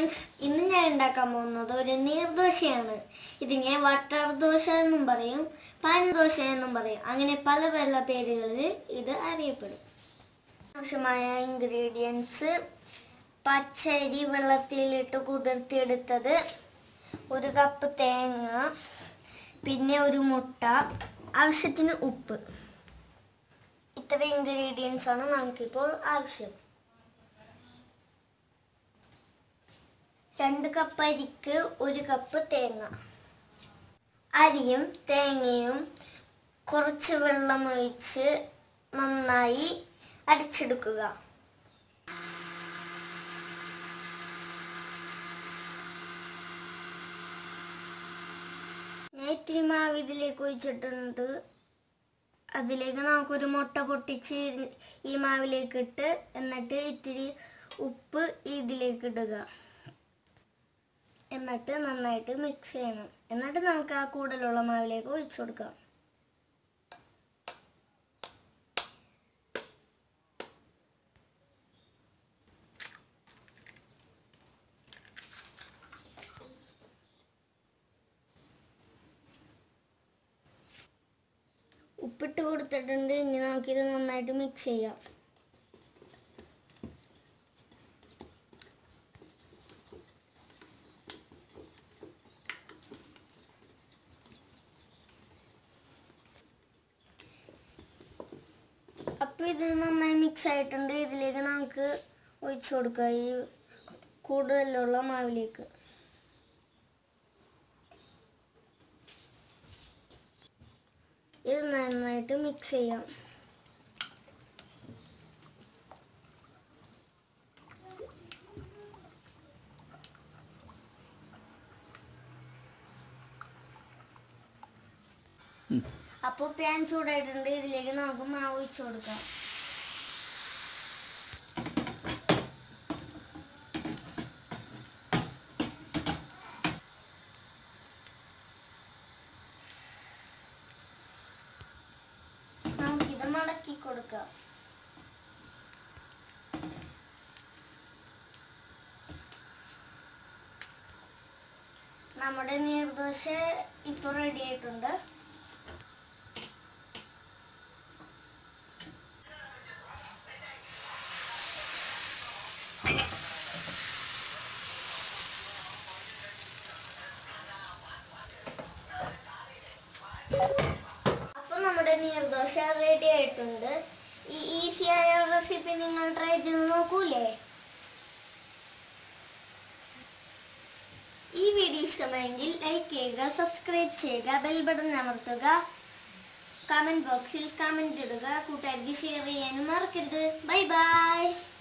friends ഇന്ന് ഞാൻ ഉണ്ടാക്കാൻ പോകുന്നത് ഒരു നീർദോശയാണ് ഇതിനെ വട്ടർ ദോശ എന്നും പറയും പാൻദോശ എന്നും പറയും അങ്ങനെ പല പല പേരുകളിൽ ഇത് അറിയപ്പെടും ആവശ്യമായ ഇൻഗ്രീഡിയൻസ് പച്ചരി വെള്ളത്തിലിട്ട് കുതിർത്തിയെടുത്തത് ഒരു കപ്പ് തേങ്ങ പിന്നെ ഒരു മുട്ട ആവശ്യത്തിന് ഉപ്പ് ഇത്ര ഇൻഗ്രീഡിയൻസ് ആണ് നമുക്കിപ്പോൾ ആവശ്യം രണ്ട് കപ്പ് അരിക്ക് ഒരു കപ്പ് തേങ്ങ അരിയും തേങ്ങയും കുറച്ച് വെള്ളം ഒഴിച്ച് നന്നായി അരച്ചെടുക്കുക ഞാൻ ഇത്തിരി മാവ് ഇതിലേക്ക് ഒഴിച്ചിട്ടുണ്ട് അതിലേക്ക് നമുക്കൊരു മുട്ട പൊട്ടിച്ച് ഈ മാവിലേക്ക് ഇട്ട് എന്നിട്ട് ഇത്തിരി ഉപ്പ് ഇതിലേക്ക് ഇടുക എന്നിട്ട് നന്നായിട്ട് മിക്സ് ചെയ്യണം എന്നിട്ട് നമുക്ക് ആ കൂടുതലുള്ള മാവിലേക്ക് ഒഴിച്ചു കൊടുക്കാം ഉപ്പിട്ട് കൊടുത്തിട്ടുണ്ട് ഇനി നമുക്കിത് നന്നായിട്ട് മിക്സ് ചെയ്യാം അപ്പോൾ ഇത് നന്നായി മിക്സ് ആയിട്ടുണ്ട് ഇതിലേക്ക് നമുക്ക് ഒഴിച്ചു കൊടുക്കുക ഈ കൂടുതലുള്ള മാവിലേക്ക് ഇത് നന്നായിട്ട് മിക്സ് ചെയ്യാം അപ്പോൾ പാൻ ചൂടായിട്ടുണ്ട് ഇതിലേക്ക് നമുക്ക് മാവ് ഒഴിച്ചു കൊടുക്കാം നമുക്കിത് മടക്കി കൊടുക്കാം നമ്മുടെ നീർദോശ ഇപ്പോൾ റെഡി ആയിട്ടുണ്ട് അപ്പോൾ നമ്മുടെ നീർദോശ റെഡി ആയിട്ടുണ്ട് ഈ ഈസിയായ റെസിപ്പി നിങ്ങൾ ട്രൈ ചെയ്ത് നോക്കൂലേ ഈ വീഡിയോ ഇഷ്ടമായെങ്കിൽ ലൈക്ക് ചെയ്യുക സബ്സ്ക്രൈബ് ചെയ്യുക ബെൽ ബട്ടൺ അമർത്തുക കമന്റ് ബോക്സിൽ കമന്റ് ഇടുക കൂട്ടുകാർക്ക് ഷെയർ ചെയ്യാനും മറക്കരുത് ബൈ ബൈ